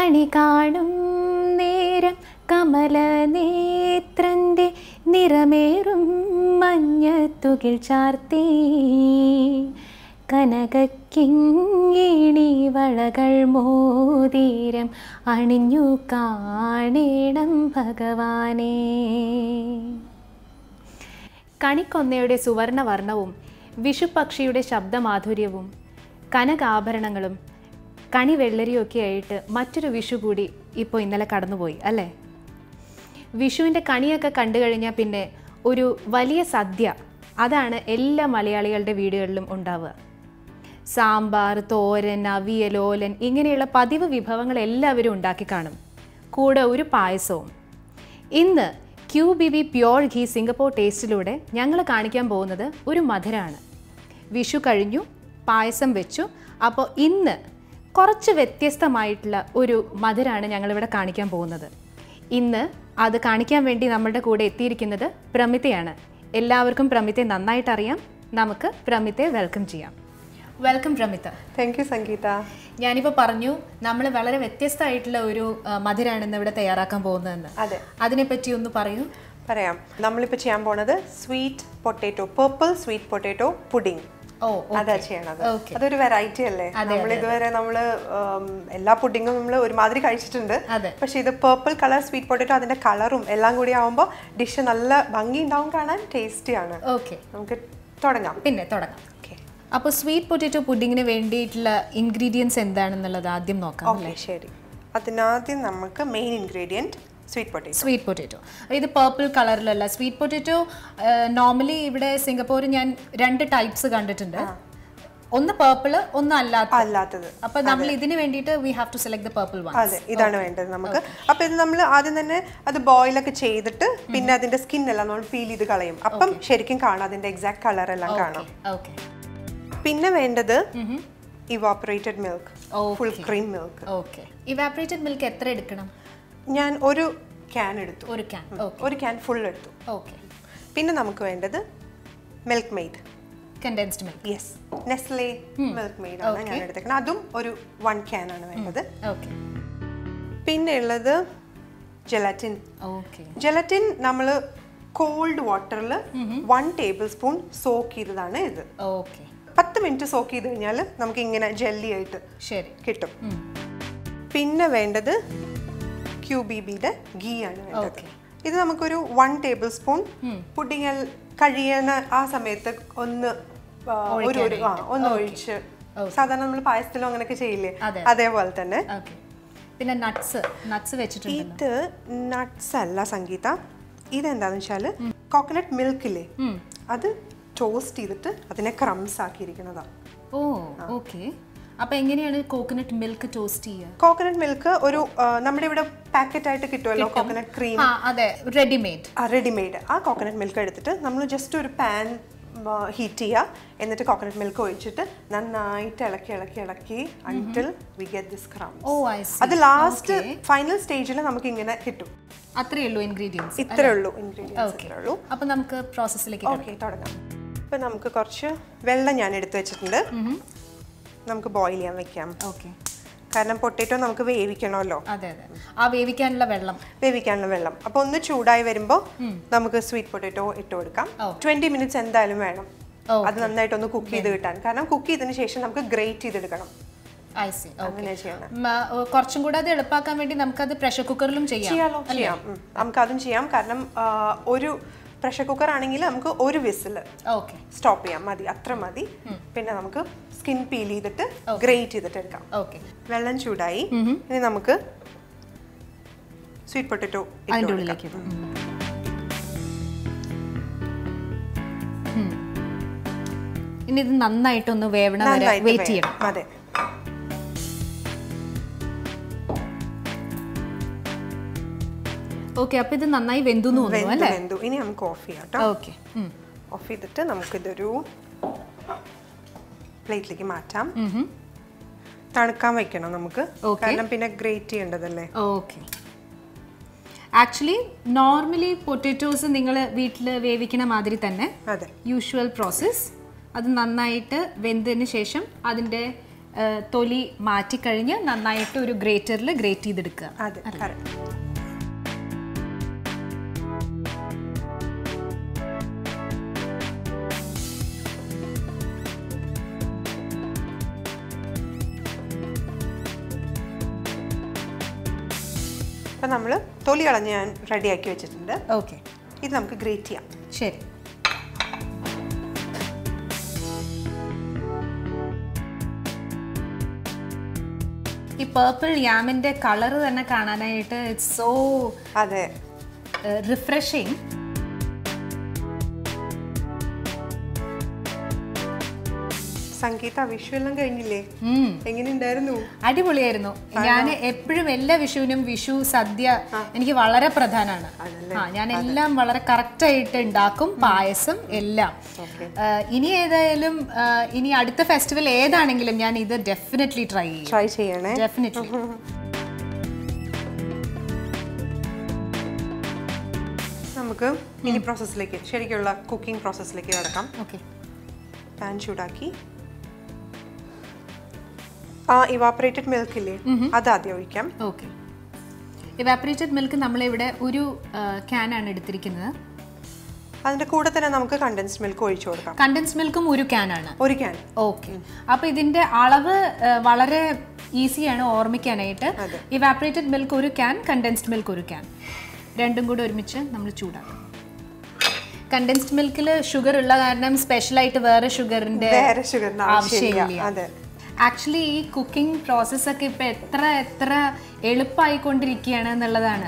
കണി കാണും നേരം കമലനേത്രൻ്റെ നിറമേറും മഞ്ഞത്തുകിൽ ചാർത്തി കനകക്കിങ്ങിണി വളകൾ മോതിരം അണിഞ്ഞു കാണേണം ഭഗവാനേ കണിക്കൊന്നയുടെ സുവർണവർണ്ണവും വിഷുപക്ഷിയുടെ ശബ്ദമാധുര്യവും കനകാഭരണങ്ങളും കണി വെള്ളരിയൊക്കെ ആയിട്ട് മറ്റൊരു വിഷു കൂടി ഇപ്പോൾ ഇന്നലെ കടന്നുപോയി അല്ലേ വിഷുവിൻ്റെ കണിയൊക്കെ കണ്ടു കഴിഞ്ഞാൽ പിന്നെ ഒരു വലിയ സദ്യ അതാണ് എല്ലാ മലയാളികളുടെ വീടുകളിലും ഉണ്ടാവുക സാമ്പാർ തോരൻ അവിയൽ ഓലൻ ഇങ്ങനെയുള്ള പതിവ് വിഭവങ്ങൾ എല്ലാവരും ഉണ്ടാക്കി കാണും കൂടെ ഒരു പായസവും ഇന്ന് Q B B pure ghee Singapore ടേസ്റ്റിലൂടെ ഞങ്ങൾ കാണിക്കാൻ പോകുന്നത് ഒരു മധുരമാണ് വിഷു കഴിഞ്ഞു പായസം വെച്ചു അപ്പോൾ ഇന്ന് കുറച്ച് വ്യത്യസ്തമായിട്ടുള്ള ഒരു മധുരമാണ് ഞങ്ങളിവിടെ കാണിക്കാൻ പോകുന്നത് ഇന്ന് അത് കാണിക്കാൻ വേണ്ടി നമ്മളുടെ കൂടെ എത്തിയിരിക്കുന്നത് പ്രമിതയാണ് എല്ലാവർക്കും പ്രമിത്തെ നന്നായിട്ട് അറിയാം നമുക്ക് പ്രമിത്തെ വെൽക്കം ചെയ്യാം welcome Pramitha thank you Sangeetha ഞാനിപ്പോൾ പറഞ്ഞു നമ്മൾ വളരെ വ്യത്യസ്തമായിട്ടുള്ള ഒരു ആ, മധുരമാണ് ഇന്ന് ഇവിടെ തയ്യാറാക്കാൻ പോകുന്നതെന്ന് അതെ അതിനെപ്പറ്റി ഒന്ന് പറയൂ പറയാം നമ്മളിപ്പോൾ ചെയ്യാൻ പോണത് sweet potato purple sweet potato pudding ഓ അതാ ചെയ്യണത് Okay. അതൊരു വെറൈറ്റി അല്ലേ നമ്മൾ ഇതുവരെ നമ്മള് ഉം, എല്ലാ പുഡിങ്ങും നമ്മൾ ഒരുമാതിരി കഴിച്ചിട്ടുണ്ട് അതെ. പക്ഷെ ഇത് പേർപ്പിൾ കളർ സ്വീറ്റ് പൊട്ടേറ്റോ അതിന്റെ കളറും എല്ലാം കൂടി ആവുമ്പോൾ ഡിഷ് നല്ല ഭംഗി ഉണ്ടാവും കാണാൻ ടേസ്റ്റിയാണ് ഓക്കെ നമുക്ക് തുടങ്ങാം പിന്നെ തുടങ്ങാം ഓക്കെ അപ്പോൾ സ്വീറ്റ് പൊട്ടറ്റോ പുഡിങ്ങിന് വേണ്ടിയിട്ടുള്ള ഇൻഗ്രീഡിയൻസ് എന്താണെന്നുള്ളത് ആദ്യം നോക്കാം ഓക്കെ ശരി അതിനാദ്യം നമുക്ക് main ingredient sweet potato sweet potato ഇത് പേർപ്പിൾ കളറിലല്ല സ്വീറ്റ് പൊട്ടറ്റോ നോർമലി ഇവിടെ സിംഗപ്പൂർ ഞാൻ രണ്ട് ടൈപ്സ് കണ്ടിട്ടുണ്ട് ഒന്ന് പേർപ്പിൾ ഒന്ന് അല്ലാത്ത അല്ലാത്തത് അപ്പൊ നമ്മൾ ഇതിന് വേണ്ടിയിട്ട് we have to select the purple one അതെ ഇതാണ് വേണ്ടത് നമുക്ക് അപ്പൊ ഇത് നമ്മൾ ആദ്യം തന്നെ അത് ബോയിൽ ഒക്കെ ചെയ്തിട്ട് പിന്നെ അതിന്റെ സ്കിൻ എല്ലാം നമ്മൾ പീൽ ചെയ്ത് കളയും അപ്പം ശരിക്കും കാണാം അതിന്റെ എക്സാക്ട് കളർ എല്ലാം കാണാം ഓക്കെ പിന്നെ വേണ്ടത് evaporated milk Okay. Full cream milk okay evaporated milk എത്ര എടുക്കണം ഞാൻ ഒരു ക്യാൻ എടുത്തു ഒരു ക്യാൻ ഓക്കെ ഒരു ക്യാൻ ഫുൾ എടുത്തു ഓക്കെ പിന്നെ നമുക്ക് വേണ്ടത് Milkmaid condensed milk yes Nestle Milkmaid ആണ് ഞാൻ എടുത്തേക്കുന്നത് അതും ഒരു വൺ ക്യാൻ ആണ് വേണ്ടത് ഓക്കെ പിന്നെ ഉള്ളത് ജെലാറ്റിൻ ഓക്കെ ജെലറ്റിൻ നമ്മൾ കോൾഡ് വാട്ടറിൽ വൺ ടേബിൾ സ്പൂൺ സോക്ക് ചെയ്തതാണ് ഇത് ഓക്കെ പത്ത് മിനിറ്റ് സോക്ക് ചെയ്ത് കഴിഞ്ഞാൽ നമുക്ക് ഇങ്ങനെ ജെല്ലി ആയിട്ട് ശരി കിട്ടും പിന്നെ വേണ്ടത് ക്യൂ ബി ബിയുടെ ഗീ ആണ് വേണ്ടത് Okay. ഇത് നമുക്കൊരു വൺ ടേബിൾ സ്പൂൺ പുഡിങ് കഴിയണ ആ സമയത്ത് ഒന്ന് ആ, ഒരു ഒരു ആ ഒന്ന് ഒഴിച്ച് സാധാരണ നമ്മൾ പായസത്തിലും അങ്ങനെയൊക്കെ ചെയ്യില്ലേ അതെ. അതേപോലെ തന്നെ ഓക്കെ പിന്നെ നട്ട്സ് നട്ട്സ് വെച്ചിട്ടുണ്ട് ഇത് നട്ട്സ് അല്ല സംഗീത ഇതെന്താന്ന് വെച്ചാൽ കോക്കനട്ട് മിൽക്കില്ലേ അത് ടോസ്റ്റ് ചെയ്തിട്ട് അതിനെ ക്രംസ് ആക്കിയിരിക്കുന്നതാ ഓ ഓക്കെ അപ്പൊ എങ്ങനെയാണ് കോക്കനട്ട് മിൽക്ക് ടോസ്റ്റ് ചെയ്യുക കോക്കനട്ട് മിൽക്ക് ഒരു ആ, നമ്മുടെ ഇവിടെ പാക്കറ്റ് ആയിട്ട് കിട്ടുമല്ലോ കോക്കനട്ട് ക്രീം ആ അതെ റെഡിമെയ്ഡ് റെഡിമെയ്ഡ് ആ കോക്കനട്ട് മിൽക്ക് എടുത്തിട്ട് നമ്മൾ ജസ്റ്റ് ഒരു പാൻ ഹീറ്റ് ചെയ്യുക എന്നിട്ട് കോക്കനട്ട് മിൽക്ക് ഒഴിച്ചിട്ട് നന്നായിട്ട് ഇളക്കി ഇളക്കി ഇളക്കി until we get this crumb oh I see അത് ലാസ്റ്റ് ഫൈനൽ സ്റ്റേജിൽ നമുക്ക് ഇങ്ങനെ കിട്ടും അത്രയേ ഉള്ളൂ ഇൻഗ്രീഡിയൻസ് ഇത്രേ ഉള്ളൂ ഇൻഗ്രീഡിയൻസ് ഇത്രേ ഉള്ളൂ അപ്പൊ നമുക്ക് പ്രോസസ്സിലേക്ക് ഓക്കെ തുടങ്ങാം ഇപ്പം നമുക്ക് കുറച്ച് വെള്ളം ഞാൻ എടുത്തു വെച്ചിട്ടുണ്ട് നമുക്ക് ബോയിൽ ചെയ്യാൻ വെക്കാം ഓക്കെ കാരണം പൊട്ടേറ്റോ നമുക്ക് വേവിക്കണമല്ലോ അതെ അതെ ആ വേവിക്കാനുള്ള വെള്ളം വേവിക്കാനുള്ള വെള്ളം അപ്പോൾ ഒന്ന് ചൂടായി വരുമ്പോൾ നമുക്ക് സ്വീറ്റ് പൊട്ടേറ്റോ ഇട്ട് കൊടുക്കാം ട്വന്റി മിനിറ്റ്സ് എന്തായാലും വേണം Okay. അത് നന്നായിട്ടൊന്ന് കുക്ക് ചെയ്ത് കിട്ടാൻ കാരണം കുക്ക് ചെയ്തതിന് ശേഷം നമുക്ക് ഗ്രേറ്റ് ചെയ്തെടുക്കണം ഐ സി അങ്ങനെ ചെയ്യണം കുറച്ചും കൂടെ അത് എളുപ്പാക്കാൻ വേണ്ടി നമുക്കത് പ്രഷർ കുക്കറിലും ചെയ്യാം ചെയ്യാലോ ചെയ്യാം ഉം. നമുക്ക് അതും ചെയ്യാം കാരണം ആ, ഒരു പ്രഷർ കുക്കർ ആണെങ്കിൽ നമുക്ക് ഒരു വിസിൽ ഓക്കെ സ്റ്റോപ്പ് ചെയ്യാം മതി അത്ര മതി പിന്നെ നമുക്ക് സ്കിൻ പീൽ ചെയ്തിട്ട് ഗ്രേറ്റ് ചെയ്തിട്ട് എടുക്കാം ഓക്കെ വെള്ളം ചൂടായി ഇനി നമുക്ക് സ്വീറ്റ് പൊട്ടറ്റോ അതിൻ്റെ ഉള്ളിലേക്ക് ഇടും. ഉം. ഇനി ഇത് നന്നായിട്ടൊന്ന് വേവണ വരെ നന്നായിട്ട് വെയിറ്റ് വേ- ചെയ്യണം അതെ ഓക്കെ അപ്പൊ ഇത് നന്നായി വെന്തു എന്ന് തോന്നുന്നു വെന്തു അല്ലേ വെന്തു ഇനി നമുക്ക് ഓഫ് ചെയ്യാം കേട്ടോ ഓക്കെ ഓഫ് ചെയ്തിട്ട് നമുക്കിതൊരു പ്ലേറ്റിലേക്ക് മാറ്റാം തണുക്കാൻ വെക്കണം നമുക്ക് Okay. കാരണം പിന്നെ ഗ്രേറ്റ് ചെയ്യേണ്ടതല്ലേ ഓക്കെ ആക്ച്വലി നോർമലി പൊട്ടറ്റോസ് നിങ്ങൾ വീട്ടിൽ വേവിക്കണ മാതിരി തന്നെ അതെ യൂഷ്വൽ പ്രോസസ്സ് അത് നന്നായിട്ട് വെന്തതിന് ശേഷം അതിൻ്റെ ആ, തൊലി മാറ്റിക്കഴിഞ്ഞ് നന്നായിട്ട് ഒരു ഗ്രേറ്ററിൽ ഗ്രേറ്റ് ചെയ്തെടുക്കുക അതെ കറക്റ്റ് അപ്പം നമ്മൾ തൊലി കളഞ്ഞ് ഞാൻ റെഡിയാക്കി വെച്ചിട്ടുണ്ട് ഓക്കെ ഇത് നമുക്ക് ഗ്രേറ്റ് ചെയ്യാം ശരി ഈ പേർപ്പിൾ യാമിന്റെ കളർ തന്നെ കാണാനായിട്ട് ഇറ്റ്സ് സോ അതെ റിഫ്രഷിങ് സംഗീത വിഷു എല്ലാം കഴിഞ്ഞില്ലേ എങ്ങനെയുണ്ടായിരുന്നു അടിപൊളിയായിരുന്നു ഞാൻ എപ്പോഴും എല്ലാ വിഷുവിനും വിഷു സദ്യ എനിക്ക് വളരെ പ്രധാനമാണ് ആ ഞാൻ എല്ലാം വളരെ കറക്റ്റ് ആയിട്ട് ഉണ്ടാക്കും പായസം എല്ലാം ആ, ഇനി ഏതായാലും ആ, ഇനി അടുത്ത ഫെസ്റ്റിവൽ ഏതാണെങ്കിലും ഞാൻ ഇത് ഡെഫിനറ്റ്ലി ട്രൈ ചെയ്യും ട്രൈ ചെയ്യണേ ഡെഫിനറ്റ്ലി നമുക്ക് ഇനി പ്രോസസ്സിലേക്ക് ശരിക്കുള്ള കുക്കിംഗ് പ്രോസസ്സിലേക്ക് കിടക്കാം ഓക്കെ പാൻ ചൂടാക്കി ആ ഇവാപ്പറേറ്റഡ് മിൽക്ക് ഇല്ലേ അത് ആദ്യം ഒഴിക്കാം ഓക്കെ ഇവാപ്പറേറ്റഡ് മിൽക്ക് നമ്മളിവിടെ ഒരു ക്യാനാണ് എടുത്തിരിക്കുന്നത് അതിന്റെ കൂടെ തന്നെ നമുക്ക് കണ്ടൻസ്ഡ് മിൽക്ക് ഒഴിച്ചു കൊടുക്കാം കണ്ടൻസ് മിൽക്കും ഒരു ക്യാനാണ് ഒരു ക്യാൻ ഓക്കെ അപ്പൊ ഇതിന്റെ അളവ് ആ, വളരെ ഈസിയാണ് ഓർമ്മിക്കാനായിട്ട് ഇവാപ്പറേറ്റഡ് മിൽക്ക് ഒരു ക്യാൻ കണ്ടൻസ്ഡ് മിൽക്ക് ഒരു ക്യാൻ രണ്ടും കൂടി ഒരുമിച്ച് നമ്മൾ ചൂടാക്കും കണ്ടൻസ്ഡ് മിൽക്കിൽ ഷുഗർ ഉള്ള കാരണം സ്പെഷ്യലായിട്ട് വേറെ ഷുഗറിന്റെ വേറെ ഷുഗറിന് ആവശ്യമില്ല അതെ ആക്ച്വലി ഈ കുക്കിംഗ് പ്രോസസ്സൊക്കെ ഇപ്പൊ എത്ര എത്ര എളുപ്പമായിക്കൊണ്ടിരിക്കുകയാണ് എന്നുള്ളതാണ്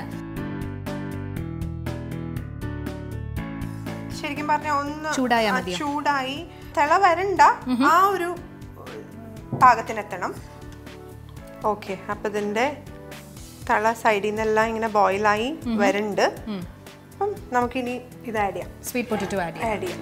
ശരിക്കും പറഞ്ഞ ഒന്ന് ചൂടായാ ആ, ചൂടായി തിള വരണ്ട ആ ഒരു പാകത്തിനെത്തണം ഓക്കെ അപ്പൊ ഇതിന്റെ തള സൈഡിൽ നിന്നെല്ലാം ഇങ്ങനെ ബോയിലായി വരുന്നുണ്ട് അപ്പം നമുക്കിനി ഇത് ആഡ് ചെയ്യാം സ്വീറ്റ് പൊട്ടറ്റോ ആഡ് ചെയ്യാം ആഡ് ചെയ്യാം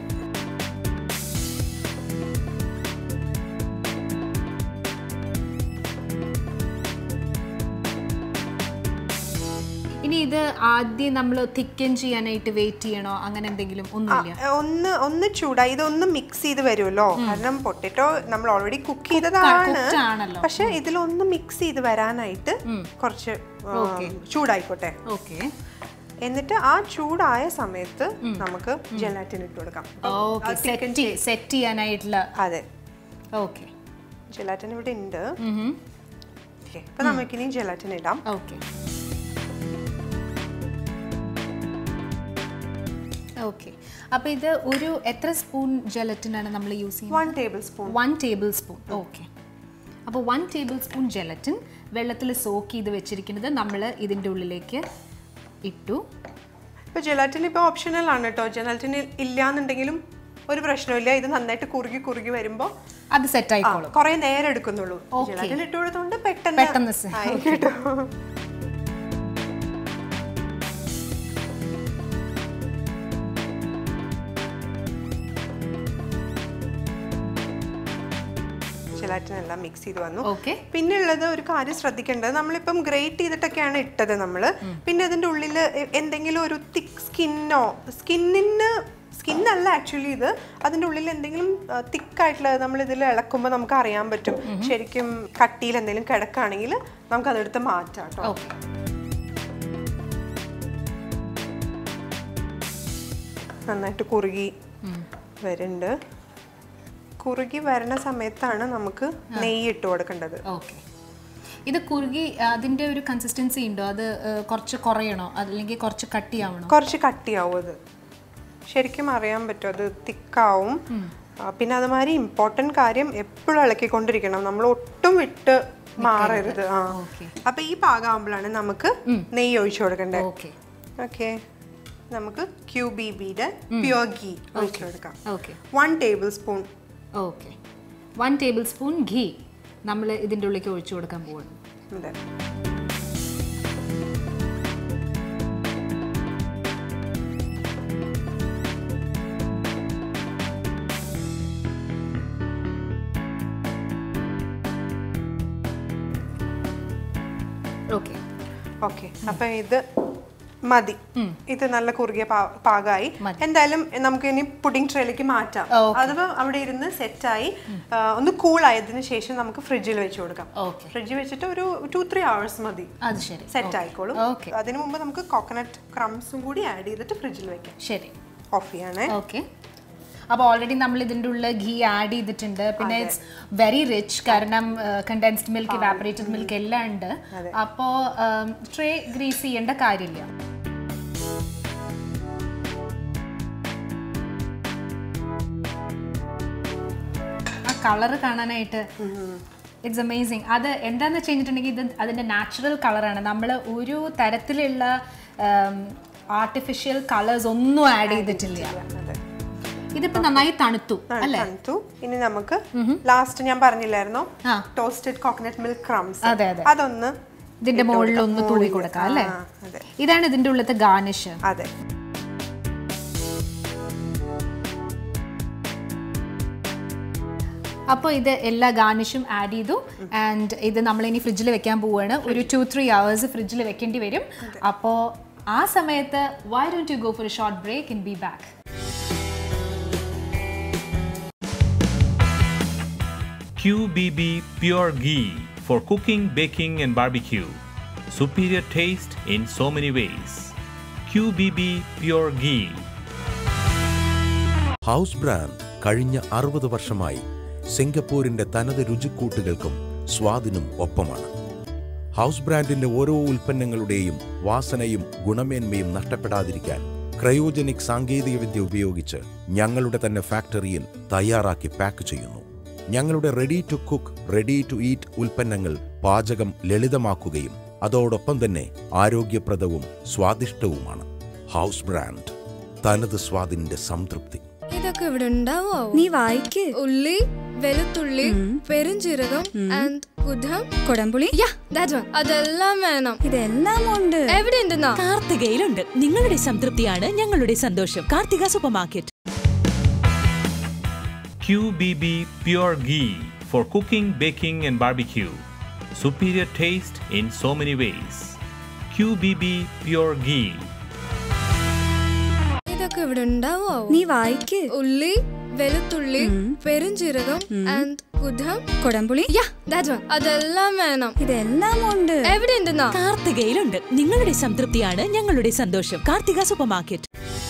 ഇനി ഇത് ആദ്യം നമ്മൾ തിക്കൻ ചെയ്യാനായിട്ട് വെയിറ്റ് ചെയ്യണോ അങ്ങനെ എന്തെങ്കിലും ഒന്നുമില്ല ആ, ഒന്ന് ഒന്ന് ചൂടായി ഇതൊന്ന് മിക്സ് ചെയ്ത് വരുമല്ലോ കാരണം പൊട്ടറ്റോ നമ്മൾ ഓൾറെഡി കുക്ക് ചെയ്തതാണ് cooked ആണല്ലോ. പക്ഷെ ഇതിലൊന്ന് മിക്സ് ചെയ്ത് വരാനായിട്ട് കുറച്ച് ആ, ചൂടായിക്കോട്ടെ ഓക്കെ എന്നിട്ട് ആ ചൂടായ സമയത്ത് നമുക്ക് ജെലാറ്റിൻ ഇട്ട് കൊടുക്കാം ഓക്കെ സെറ്റ് സെറ്റ് ചെയ്യാനായിട്ടുള്ള അതെ ഓക്കെ ജെലാറ്റിൻ ഇവിടെ ഉണ്ട് ഓക്കെ അപ്പൊ നമുക്കിനി ജെലാറ്റിൻ ഇടാം ഓക്കെ ഓക്കെ അപ്പൊ ഇത് ഒരു എത്ര സ്പൂൺ ജലറ്റിനാണ് നമ്മൾ യൂസ് ചെയ്യുന്നത് one tablespoon one tablespoon okay അപ്പോൾ വൺ ടേബിൾ സ്പൂൺ ജലറ്റിൻ വെള്ളത്തിൽ സോക്ക് ചെയ്ത് വെച്ചിരിക്കുന്നത് നമ്മൾ ഇതിൻ്റെ ഉള്ളിലേക്ക് ഇട്ടു ഇപ്പൊ ജെലാറ്റിൻ ഇപ്പൊ ഓപ്ഷണൽ ആണ് കേട്ടോ ജെലാറ്റിൻ ഇല്ലാന്നുണ്ടെങ്കിലും ഒരു പ്രശ്നമില്ല ഇത് നന്നായിട്ട് കുറുകി കുറുകി വരുമ്പോ അത് സെറ്റ് ആയിക്കോളും കുറെ നേരം എടുക്കുന്നുള്ളൂ ജെലാറ്റിൻ ഇട്ട് കൊടുത്തോണ്ട് പെട്ടെന്ന് പെട്ടെന്ന് സെ- ആയി കിട്ടും ജെലാറ്റിൻ എല്ലാം മിക്സ് ചെയ്ത് വന്നു ഓക്കെ പിന്നെ ഉള്ളത് ഒരു കാര്യം ശ്രദ്ധിക്കേണ്ടത് നമ്മളിപ്പം ഗ്രേറ്റ് ചെയ്തിട്ടൊക്കെയാണ് ഇട്ടത് നമ്മൾ പിന്നെ അതിൻ്റെ ഉള്ളിൽ എന്തെങ്കിലും ഒരു തിക്ക് സ്കിന്നോ സ്കിന്നിന് സ്കിന്നല്ല ആക്ച്വലി ഇത് അതിൻ്റെ ഉള്ളിൽ എന്തെങ്കിലും തിക്കായിട്ടുള്ള നമ്മൾ ഇതിൽ ഇളക്കുമ്പോൾ നമുക്ക് അറിയാൻ പറ്റും ശരിക്കും കട്ടിയിൽ എന്തെങ്കിലും കിടക്കുകയാണെങ്കിൽ നമുക്ക് അതെടുത്ത് മാറ്റാം കേട്ടോ ഓക്കെ നന്നായിട്ട് കുറുകി വരുന്നുണ്ട് കുറുകി വരണ സമയത്താണ് നമുക്ക് നെയ്യ് ഇട്ട് കൊടുക്കേണ്ടത് ഓക്കെ ഇത് കുറുകി അതിൻ്റെ ഒരു കൺസിസ്റ്റൻസി ഉണ്ടോ അത് ഏഹ്, കുറച്ച് കുറയണോ അല്ലെങ്കിൽ കുറച്ച് കട്ടിയാവണോ കുറച്ച് കട്ടിയാവും അത് ശരിക്കും അറിയാൻ പറ്റും അത് തിക്കാവും ആ, പിന്നെ അതുമാതിരി ഇമ്പോർട്ടൻറ്റ് കാര്യം എപ്പോഴും ഇളക്കിക്കൊണ്ടിരിക്കണം നമ്മൾ ഒട്ടും വിട്ട് മാറരുത് ആ ഓക്കെ അപ്പൊ ഈ പാകാവുമ്പോഴാണ് നമുക്ക് നെയ്യ് ഒഴിച്ചു കൊടുക്കേണ്ടത് ഓക്കെ ഓക്കെ നമുക്ക് ക്യൂ ബി ബിയുടെ പ്യുവർ ഗീ ഒഴിച്ചു കൊടുക്കാം okay one tablespoon okay one tablespoon ghee നമ്മൾ ഇതിൻ്റെ ഉള്ളിലേക്ക് ഒഴിച്ചു കൊടുക്കാൻ പോവാണ് അതെ ഓക്കെ ഓക്കെ അപ്പൊ ഇത് മതി ഇത് നല്ല കുറുകിയ പാ- പാകമായി എന്തായാലും നമുക്ക് ഇനി പുഡിംഗ് ട്രേയിലേക്ക് മാറ്റാം അഥവാ അവിടെ ഇരുന്ന് സെറ്റായി ഒന്ന് കൂൾ ആയതിനു ശേഷം നമുക്ക് ഫ്രിഡ്ജിൽ വെച്ച് കൊടുക്കാം ഓക്കെ ഫ്രിഡ്ജിൽ വെച്ചിട്ട് ഒരു ടു ത്രീ അവേഴ്സ് മതി അത് ശരി സെറ്റ് ആയിക്കോളും Okay. അതിനു മുമ്പ് നമുക്ക് കോക്കനട്ട് ക്രംസും കൂടി ആഡ് ചെയ്തിട്ട് ഫ്രിഡ്ജിൽ വെക്കാം ശരി ഓഫ് ചെയ്യണേ ഓക്കെ അപ്പോൾ ഓൾറെഡി നമ്മൾ ഇതിൻ്റെ ഉള്ളിൽ ഘീ ആഡ് ചെയ്തിട്ടുണ്ട് പിന്നെ ഇറ്റ്സ് വെരി റിച്ച് കാരണം കണ്ടൻസ്ഡ് മിൽക്ക് ഇവാപറേറ്റഡ് മിൽക്ക് എല്ലാം ഉണ്ട് അപ്പോൾ ട്രേ ഗ്രീസ് ചെയ്യേണ്ട കാര്യമില്ല ആ കളർ കാണാനായിട്ട് ഇറ്റ്സ് അമേസിങ് അത് എന്താന്ന് വെച്ച് കഴിഞ്ഞിട്ടുണ്ടെങ്കിൽ ഇത് അതിൻ്റെ നാച്ചുറൽ കളറാണ് നമ്മൾ ഒരു തരത്തിലുള്ള ആർട്ടിഫിഷ്യൽ കളേഴ്സ് ഒന്നും ആഡ് ചെയ്തിട്ടില്ല അതെ ഇതിപ്പോ നന്നായി തണുത്തു അല്ലേ തണുത്തു ഇനി നമുക്ക് ലാസ്റ്റ് ഞാൻ പറഞ്ഞില്ലായിരുന്നോ ആ. ടോസ്റ്റഡ് കോക്കനട്ട് മിൽക്ക് ക്രംസ് അതെ അതെ അതൊന്ന് ഇതിന്റെ മുകളിൽ ഒന്ന് തുള്ളി കൊടുക്കാം അല്ലേ ആ, അതെ ഇതാണ് ഇതിന്റെ ഉള്ളത്തെ ഗാർണിഷ് അതെ അപ്പോൾ ഇത് എല്ലാ ഗാർണിഷും ആഡ് ചെയ്തു ആൻഡ് ഇത് നമ്മൾ ഇനി ഫ്രിഡ്ജിൽ വെക്കാൻ പോവുകയാണ് ഒരു ടു ത്രീ അവേഴ്സ് ഫ്രിഡ്ജിൽ വെക്കേണ്ടി വരും അപ്പോൾ ആ സമയത്ത് why don't you go for a short break in be back QBB Pure Ghee for cooking, baking, and barbecue. Superior taste in so many ways. QBB Pure Ghee. House brand കഴിഞ്ഞ അറുപത് വർഷമായി സിംഗപ്പൂരിന്റെ തനത് രുചിക്കൂട്ടുകൾക്കും സ്വാദിനും ഒപ്പമാണ് ഹൗസ് ബ്രാൻഡിന്റെ ഓരോ ഉൽപ്പന്നങ്ങളുടെയും വാസനയും ഗുണമേന്മയും നഷ്ടപ്പെടാതിരിക്കാൻ cryogenic സാങ്കേതികവിദ്യ ഉപയോഗിച്ച് ഞങ്ങളുടെ തന്നെ ഫാക്ടറിയിൽ തയ്യാറാക്കി പാക്ക് ചെയ്യുന്നു ഞങ്ങളുടെ ready to cook ready to eat ഉൽപ്പന്നങ്ങൾ പാചകം ലളിതമാക്കുകയും അതോടൊപ്പം തന്നെ ആരോഗ്യപ്രദവും സ്വാദിഷ്ടവുമാണ് ഹൗസ് ബ്രാൻഡ് തനത് സ്വാദിന്റെ സംതൃപ്തി ഇതൊക്കെ ഇവിടെ ഉണ്ടാവോ നീ വായിക്ക് ഉള്ളി വെളുത്തുള്ളി പെരുംജീരകം ആൻഡ് കുധം കൊടംപുളി യാ ദാറ്റ് വൺ അതെല്ലാം വേണം ഇതെല്ലാം ഉണ്ട് എവിടെ ഉണ്ടെന്നാ കാർത്തികയിലുണ്ട് നിങ്ങളുടെ സംതൃപ്തിയാണ് ഞങ്ങളുടെ സന്തോഷം Karthika supermarket QBB Pure Ghee for cooking, baking, and barbecue. Superior taste in so many ways. QBB Pure Ghee. ഇതൊക്കെ ഇവിടെ ഉണ്ടാവോ നീ വായിക്ക് ഉള്ളി വെളുത്തുള്ളി പെരുംജീരകം ആൻഡ് കുധം കൊടംപുളി യാ ദാറ്റ് വൺ അതെല്ലാം വേണം ഇതെല്ലാം ഉണ്ട് എവിടെ ഉണ്ടെന്നാ കാർത്തികയിലുണ്ട് നിങ്ങളുടെ സംതൃപ്തിയാണ് ഞങ്ങളുടെ സന്തോഷം കാർത്തിക സൂപ്പർ മാർക്കറ്റ്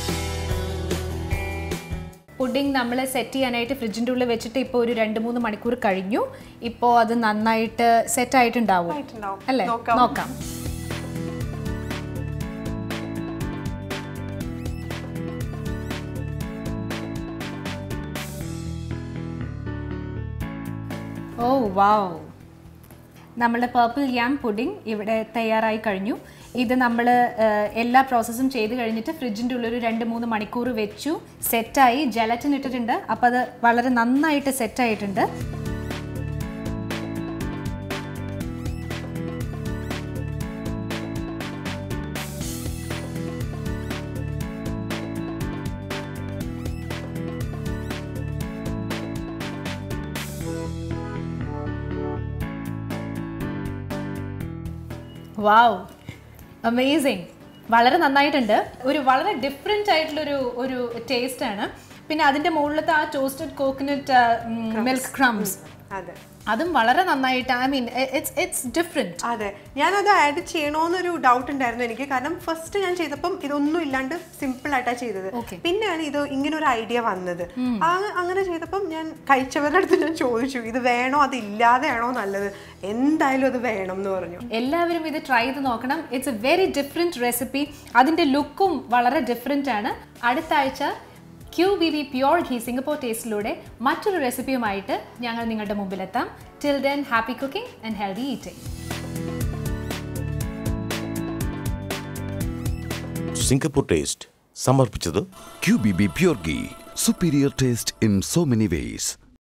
പുഡിംഗ് നമ്മൾ സെറ്റ് ചെയ്യാനായിട്ട് ഫ്രിഡ്ജിൻ്റെ ഉള്ളിൽ വെച്ചിട്ട് ഇപ്പോൾ ഒരു രണ്ട് മൂന്ന് മണിക്കൂർ കഴിഞ്ഞു ഇപ്പോൾ അത് നന്നായിട്ട് സെറ്റ് ആയിട്ടുണ്ടാവും ആയിട്ടുണ്ടാവും. അല്ലേ നോക്കാം. നോക്കാം ഓ വാവ് നമ്മുടെ പേർപ്പിൾ യാം പുഡിംഗ് ഇവിടെ തയ്യാറായി കഴിഞ്ഞു ഇത് നമ്മൾ എല്ലാ പ്രോസസ്സും ചെയ്ത് കഴിഞ്ഞിട്ട് ഫ്രിഡ്ജിൻ്റെ ഉള്ളിൽ ഒരു രണ്ട് മൂന്ന് മണിക്കൂർ വെച്ചു സെറ്റായി ജലറ്റിൻ ഇട്ടിട്ടുണ്ട് അപ്പോൾ അത് വളരെ നന്നായിട്ട് സെറ്റായിട്ടുണ്ട് വാവ് അമേസിങ് വളരെ നന്നായിട്ടുണ്ട് ഒരു വളരെ ഡിഫറെൻ്റ് ആയിട്ടുള്ളൊരു ഒരു ടേസ്റ്റ് ആണ് പിന്നെ അതിൻ്റെ മുകളിലത്തെ ആ ടോസ്റ്റഡ് കോക്കനട്ട് മിൽക്ക് ക്രംസ് അതെ അതും വളരെ നന്നായിട്ട് I mean it's it's different അതെ ഞാനത് ആഡ് ചെയ്യണോന്നൊരു ഡൗട്ട് ഉണ്ടായിരുന്നു എനിക്ക് കാരണം ഫസ്റ്റ് ഞാൻ ചെയ്തപ്പം ഇതൊന്നും ഇല്ലാണ്ട് സിമ്പിൾ ആയിട്ടാ ചെയ്തത് Okay. പിന്നെയാണ് ഇത് ഇങ്ങനെ ഒരു ഐഡിയ വന്നത് ആ- അങ്ങനെ ചെയ്തപ്പം ഞാൻ കഴിച്ചവരുടെ അടുത്ത് ഞാൻ ചോദിച്ചു ഇത് വേണോ അത് ഇല്ലാതെയാണോ നല്ലത് എന്തായാലും അത് വേണം എന്ന് പറഞ്ഞു എല്ലാവരും ഇത് ട്രൈ ചെയ്ത് നോക്കണം it's a very different recipe അതിൻ്റെ ലുക്കും വളരെ ഡിഫറെൻ്റ് ആണ് അടുത്ത ആഴ്ച Q B B pure ghee Singapore ടേസ്റ്റിലൂടെ മറ്റൊരു റെസിപ്പിയുമായിട്ട് ഞങ്ങൾ നിങ്ങളുടെ മുമ്പിലെത്താം till then happy cooking and healthy eating Singapore taste സമർപ്പിച്ചത് QBB Pure Ghee. Superior taste in so many ways.